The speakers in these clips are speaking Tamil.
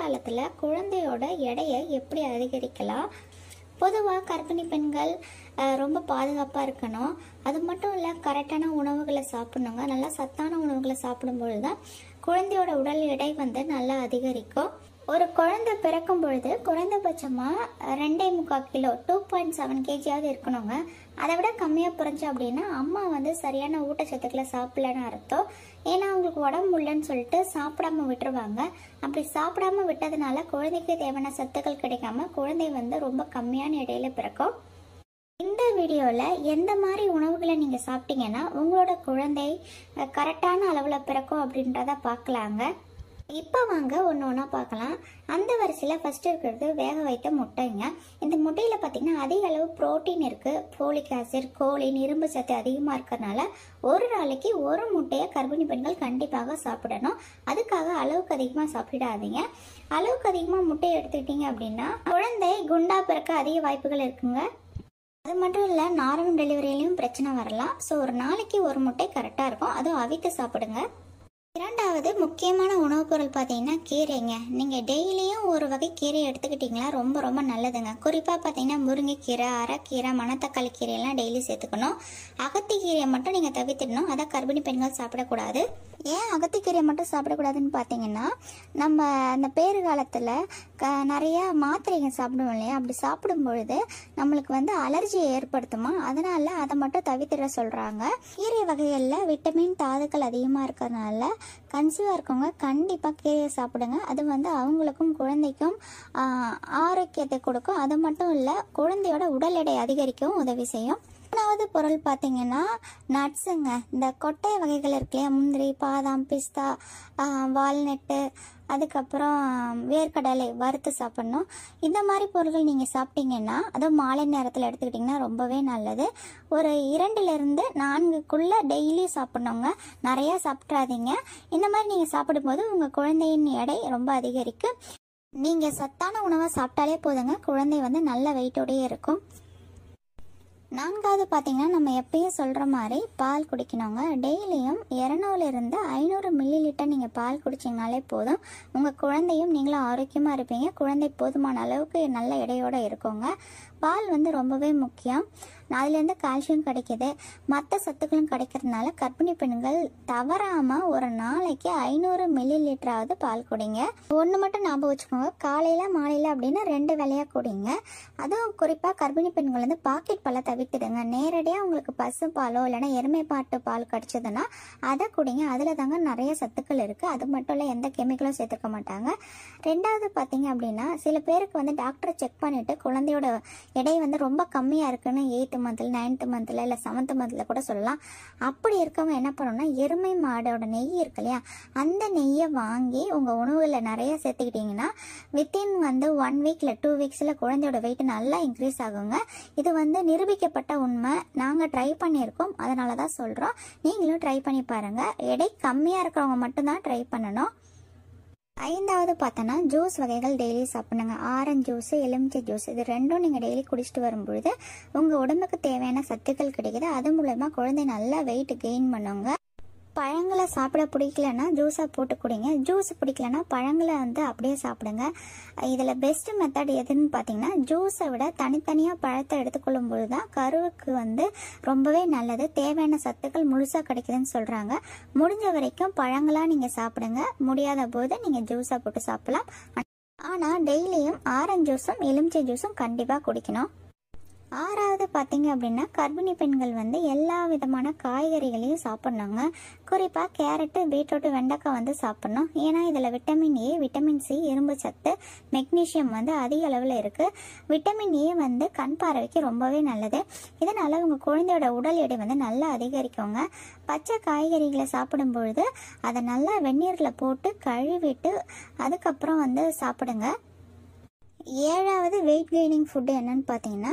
காலத்தில் குழந்தையோட எடையை எப்படி அதிகரிக்கலாம் பொதுவாக கர்ப்பிணி பெண்கள் அஹ், ரொம்ப பாதுகாப்பாக இருக்கணும் அது மட்டும் இல்லை கரெக்டான உணவுகளை சாப்பிடணுங்க நல்லா சத்தான உணவுகளை சாப்பிடும்பொழுது தான் குழந்தையோட உடல் எடை வந்து நல்லா அதிகரிக்கும் ஒரு குழந்தை பிறக்கும் பொழுது குறைந்தபட்சமாக ரெண்டே முக்கால் கிலோ டூ பாயிண்ட் செவன் கேஜியாவது இருக்கணுங்க அதை விட கம்மியாக புரிஞ்சு அப்படின்னா அம்மா வந்து சரியான ஊட்டச்சத்துக்களை சாப்பிடலன்னு அர்த்தம் ஏன்னா அவங்களுக்கு உடம்பு இல்லைன்னு சொல்லிட்டு சாப்பிடாம விட்டுருவாங்க அப்படி சாப்பிடாம விட்டதுனால குழந்தைக்கு தேவையான சத்துக்கள் கிடைக்காம குழந்தை வந்து ரொம்ப கம்மியான இடையில பிறக்கும் இந்த வீடியோவில் எந்த மாதிரி உணவுகளை நீங்கள் சாப்பிட்டீங்கன்னா உங்களோட குழந்தை அஹ், கரெக்டான அளவில் பிறக்கும் அப்படின்றத பார்க்கலாங்க இப்போ வாங்க ஒன்று ஒன்றா பார்க்கலாம் அந்த வரிசையில் ஃபஸ்ட்டு இருக்கிறது வேக வைத்த முட்டைங்க இந்த முட்டையில் பார்த்தீங்கன்னா அதிக அளவு புரோட்டீன் இருக்குது ஃபோலிக் ஆசிட் கோலின் இரும்பு சத்து அதிகமாக இருக்கிறதுனால ஒரு நாளைக்கு ஒரு முட்டையை கர்ப்பிணி பெண்கள் கண்டிப்பாக சாப்பிடணும் அதுக்காக அளவுக்கு அதிகமாக சாப்பிடாதீங்க அளவுக்கு அதிகமாக முட்டையை எடுத்துக்கிட்டீங்க அப்படின்னா குழந்தை குண்டா பிறக்க அதிக வாய்ப்புகள் இருக்குங்க அது மட்டும் இல்லை நார்மல் டெலிவரியிலையும் பிரச்சனை வரலாம் ஸோ ஒரு நாளைக்கு ஒரு முட்டை கரெக்டாக இருக்கும் அதுவும் அவித்து சாப்பிடுங்க இரண்டாவது முக்கியமான உணவுப் பொருள் பார்த்தீங்கன்னா கீரைங்க நீங்கள் டெய்லியும் ஒரு வகை கீரை எடுத்துக்கிட்டிங்களா ரொம்ப ரொம்ப நல்லதுங்க குறிப்பாக பார்த்தீங்கன்னா முருங்கைக்கீரை அரைக்கீரை மணத்தக்காளி கீரையெல்லாம் டெய்லி சேர்த்துக்கணும் அகத்திக்கீரையை மட்டும் நீங்கள் தவிர்த்திடணும் அதை கர்ப்பிணி பெண்கள் சாப்பிடக்கூடாது ஏன் அகத்திக்கீரையை மட்டும் சாப்பிடக்கூடாதுன்னு பார்த்தீங்கன்னா நம்ம அந்த பேறு காலத்தில் க நிறையா மாத்திரைகள் சாப்பிடுவோம் இல்லையா அப்படி சாப்பிடும் பொழுது நம்மளுக்கு வந்து அலர்ஜியை ஏற்படுத்துமா அதனால அதை மட்டும் தவிர்த்திட சொல்கிறாங்க கீரை வகைகளில் விட்டமின் தாதுக்கள் அதிகமாக இருக்கிறதுனால கன்சீவாக இருக்கவங்க கண்டிப்பாக கீரையை சாப்பிடுங்க அது வந்து அவங்களுக்கும் குழந்தைக்கும் ஆஹ், ஆரோக்கியத்தை கொடுக்கும் அது மட்டும் இல்லை குழந்தையோட உடல் எடை அதிகரிக்கவும் உதவி செய்யும் மூணாவது பொருள் பார்த்தீங்கன்னா நட்ஸுங்க இந்த கொட்டை வகைகள் இருக்கு இல்லையா முந்திரி பாதாம் பிஸ்தா வால்நட்டு அதுக்கப்புறம் வேர்க்கடலை வறுத்து சாப்பிடணும் இந்த மாதிரி பொருட்கள் நீங்கள் சாப்பிட்டீங்கன்னா அதுவும் மாலை நேரத்தில் எடுத்துக்கிட்டிங்கன்னா ரொம்பவே நல்லது ஒரு இரண்டுலேருந்து நான்குக்குள்ளே டெய்லி சாப்பிட்ணுங்க நிறையா சாப்பிட்றாதீங்க இந்த மாதிரி நீங்கள் சாப்பிடும்போது உங்கள் குழந்தையின் எடை ரொம்ப அதிகரிக்கும் நீங்கள் சத்தான உணவை சாப்பிட்டாலே போதுங்க குழந்தை வந்து நல்ல வெயிட்டோடயே இருக்கும் நான்காவது பார்த்தீங்கன்னா நம்ம எப்பயும் சொல்கிற மாதிரி பால் குடிக்கணுங்க டெய்லியும் இரநூறுலேருந்து ஐநூறு மில்லி லிட்டர் நீங்கள் பால் குடிச்சிங்கனாலே போதும் உங்கள் குழந்தையும் நீங்களும் ஆரோக்கியமாக இருப்பீங்க குழந்தை போதுமான அளவுக்கு நல்ல எடையோடு இருக்குங்க பால் வந்து ரொம்பவே முக்கியம் அதுலேருந்து கால்சியம் கிடைக்கிது மற்ற சத்துக்களும் கிடைக்கிறதுனால கர்ப்பிணி பெண்கள் தவறாமல் ஒரு நாளைக்கு ஐநூறு மில்லி லிட்டராவது பால் குடிங்க ஒன்று மட்டும் ஞாபகம் வச்சுக்கோங்க காலையில் மாலையில் அப்படின்னு ரெண்டு வேலையாக குடிங்க அதுவும் குறிப்பாக கர்ப்பிணி பெண்கள் வந்து பாக்கெட் பாலை தவிர்த்துடுங்க நேரடியாக உங்களுக்கு பசு பாலோ இல்லைன்னா எருமை பாட்டு பால் கிடச்சதுன்னா அதை குடிங்க அதில் தாங்க நிறைய சத்துக்கள் இருக்குது அது மட்டும் இல்லை எந்த கெமிக்கலும் சேர்த்துக்க மாட்டாங்க ரெண்டாவது பார்த்தீங்க அப்படின்னா சில பேருக்கு வந்து டாக்டரை செக் பண்ணிவிட்டு குழந்தையோட எடை வந்து ரொம்ப கம்மியாக இருக்குன்னு எயித்து மந்தில் நைன்த்து மந்தில் இல்லை செவன்த்து மந்தில் கூட சொல்லலாம் அப்படி இருக்கவங்க என்ன பண்ணணும்னா எருமை மாடோட நெய் இருக்கு இல்லையா அந்த நெய்யை வாங்கி உங்கள் உணவுகளில் நிறைய சேர்த்துக்கிட்டிங்கன்னா வித்தின் வந்து ஒன் வீக்கில் டூ வீக்ஸில் குழந்தையோட வெயிட் நல்லா இன்க்ரீஸ் ஆகுங்க இது வந்து நிரூபிக்கப்பட்ட உண்மை நாங்கள் ட்ரை பண்ணியிருக்கோம் அதனால தான் சொல்கிறோம் நீங்களும் ட்ரை பண்ணி பாருங்கள் எடை கம்மியாக இருக்கிறவங்க மட்டும்தான் ட்ரை பண்ணணும் ஐந்தாவது பார்த்தோன்னா ஜூஸ் வகைகள் டெய்லி சாப்பிடுங்க ஆரஞ்சு ஜூஸ் எலுமிச்சை ஜூஸ் இது ரெண்டும் நீங்கள் டெய்லி குடிச்சிட்டு வரும்பொழுது உங்கள் உடம்புக்கு தேவையான சத்துக்கள் கிடைக்குது அது மூலயமா குழந்தை நல்லா வெயிட் கெயின் பண்ணுங்க பழங்களை சாப்பிட பிடிக்கலன்னா ஜூஸாக போட்டு குடிங்க ஜூஸ் பிடிக்கலன்னா பழங்களை வந்து அப்படியே சாப்பிடுங்க இதில் பெஸ்ட் மெத்தட் எதுன்னு பார்த்தீங்கன்னா ஜூஸை விட தனித்தனியாக பழத்தை எடுத்துக்கொள்ளும் பொழுது தான் கருவுக்கு வந்து ரொம்பவே நல்லது தேவையான சத்துக்கள் முழுசாக கிடைக்குதுன்னு சொல்கிறாங்க முடிஞ்ச வரைக்கும் பழங்களாக நீங்கள் சாப்பிடுங்க முடியாத போது நீங்கள் ஜூஸாக போட்டு சாப்பிடலாம் ஆனால் டெய்லியும் ஆரஞ்சு ஜூஸும் எலுமிச்சை ஜூஸும் கண்டிப்பாக குடிக்கணும் ஆறாவது பார்த்தீங்க அப்படின்னா கர்ப்பிணி பெண்கள் வந்து எல்லா விதமான காய்கறிகளையும் சாப்பிட்ணுங்க குறிப்பாக கேரட்டு பீட்ரூட்டு வெண்டைக்காய் வந்து சாப்பிட்ணும் ஏன்னா இதில் விட்டமின் ஏ விட்டமின் சி இரும்பு சத்து மெக்னீஷியம் வந்து அதிக அளவில் இருக்குது விட்டமின் ஏ வந்து கண் பார்வைக்கு ரொம்பவே நல்லது இதனால் உங்கள் குழந்தையோட உடல் எடை வந்து நல்லா அதிகரிக்குங்க பச்சை காய்கறிகளை சாப்பிடும் பொழுது அதை நல்லா வெந்நீரில் போட்டு கழுவிட்டு அதுக்கப்புறம் வந்து சாப்பிடுங்க ஏழாவது வெயிட் கெய்னிங் ஃபுட்டு என்னன்னு பார்த்தீங்கன்னா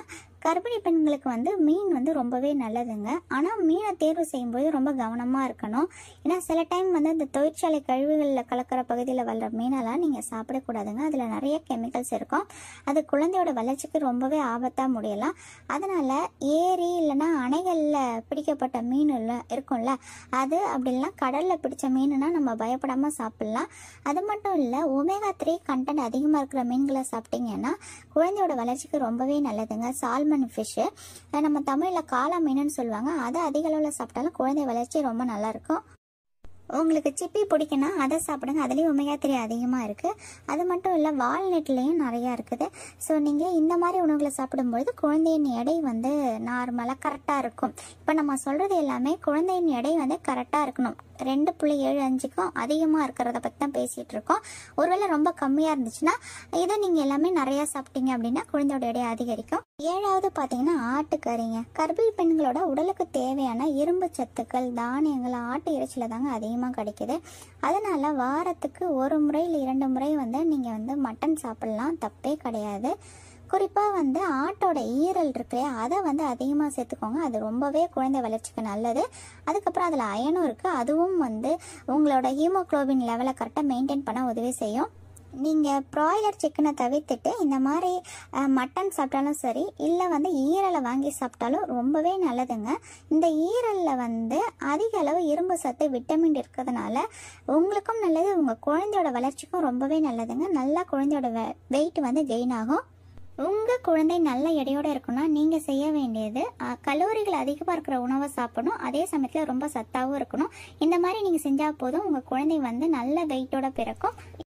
கர்ப்பிணி பெண்களுக்கு வந்து மீன் வந்து ரொம்பவே நல்லதுங்க ஆனால் மீனை தேர்வு செய்யும்போது ரொம்ப கவனமாக இருக்கணும் ஏன்னா சில டைம் வந்து இந்த தொழிற்சாலை கழிவுகளில் கலக்கிற பகுதியில் வளர மீனெல்லாம் நீங்கள் சாப்பிடக்கூடாதுங்க அதில் நிறைய கெமிக்கல்ஸ் இருக்கும் அது குழந்தையோட வளர்ச்சிக்கு ரொம்பவே ஆபத்தாக முடியலாம் அதனால் ஏரி இல்லைன்னா அணைகளில் பிடிக்கப்பட்ட மீன் இல்ல- இருக்கும்ல அது அப்படி இல்லைன்னா கடலில் பிடிச்ச மீனுனா நம்ம பயப்படாமல் சாப்பிட்லாம் அது மட்டும் இல்லை ஒமேகா த்ரீ கண்டென்ட் அதிகமாக இருக்கிற மீன்களை சாப்பிட்டீங்கன்னா குழந்தையோட வளர்ச்சிக்கு ரொம்பவே நல்லதுங்க சால்மன் ஃபிஷ்ஷு நம்ம தமிழில் காளா மீனுன்னு சொல்லுவாங்க அதை அதிக அளவில் சாப்பிட்டாலும் குழந்தை வளர்ச்சி ரொம்ப நல்லாயிருக்கும் உங்களுக்கு சிப்பி பிடிக்குன்னா அதை சாப்பிடுங்க அதுலேயும் ஒமேகா த்ரீ அதிகமாக இருக்குது அது மட்டும் இல்லை வால்நட்லேயும் நிறையா இருக்குது ஸோ நீங்கள் இந்த மாதிரி உணவுகளை சாப்பிடும்பொழுது குழந்தையின் எடை வந்து நார்மலாக கரெக்டாக இருக்கும் இப்போ நம்ம சொல்கிறது எல்லாமே குழந்தையின் எடை வந்து கரெக்டாக இருக்கணும் ரெண்டு புள்ளி ஏழு அஞ்சுக்கும் அதிகமாக இருக்கிறத பற்றி தான் பேசிகிட்டு இருக்கோம் ஒருவேளை ரொம்ப கம்மியாக இருந்துச்சுன்னா இதை நீங்கள் எல்லாமே நிறையா சாப்பிட்டீங்க அப்படின்னா குழந்தையோட எடை அதிகரிக்கும் ஏழாவது பார்த்தீங்கன்னா ஆட்டுக்கறிங்க கர்ப்பிணி பெண்களோட உடலுக்கு தேவையான இரும்பு சத்துக்கள் தானியங்கள் ஆட்டு இறைச்சியில் தாங்க அதிகமாக கிடைக்குது அதனால வாரத்துக்கு ஒரு முறை இல்லை இரண்டு முறை வந்து நீங்கள் வந்து மட்டன் சாப்பிட்லாம் தப்பே கிடையாது குறிப்பாக வந்து ஆட்டோட ஈரல் இருக்கு இல்லையா அதை வந்து அதிகமாக சேர்த்துக்கோங்க அது ரொம்பவே குழந்தை வளர்ச்சிக்கு நல்லது அதுக்கப்புறம் அதில் அயனும் இருக்குது அதுவும் வந்து உங்களோட ஹீமோக்ளோபின் லெவலை கரெக்டாக மெயின்டைன் பண்ண உதவி செய்யும் நீங்கள் ப்ராய்லர் சிக்கனை தவிர்த்துட்டு இந்த மாதிரி அஹ், மட்டன் சாப்பிட்டாலும் சரி இல்லை வந்து ஈரலை வாங்கி சாப்பிட்டாலும் ரொம்பவே நல்லதுங்க இந்த ஈரலில் வந்து அதிக அளவு இரும்பு சத்து விட்டமின் இருக்கிறதுனால உங்களுக்கும் நல்லது உங்கள் குழந்தையோட வளர்ச்சிக்கும் ரொம்பவே நல்லதுங்க நல்லா குழந்தையோட வெயிட் வந்து கெயின் ஆகும் உங்கள் குழந்தை நல்ல எடையோடு இருக்கணும்னா நீங்கள் செய்ய வேண்டியது அஹ், கலோரிகள் அதிகமாக இருக்கிற உணவை சாப்பிடணும் அதே சமயத்தில் ரொம்ப சத்தாகவும் இருக்கணும் இந்த மாதிரி நீங்கள் செஞ்சால் போதும் உங்கள் குழந்தை வந்து நல்ல வெயிட்டோட பிறக்கும்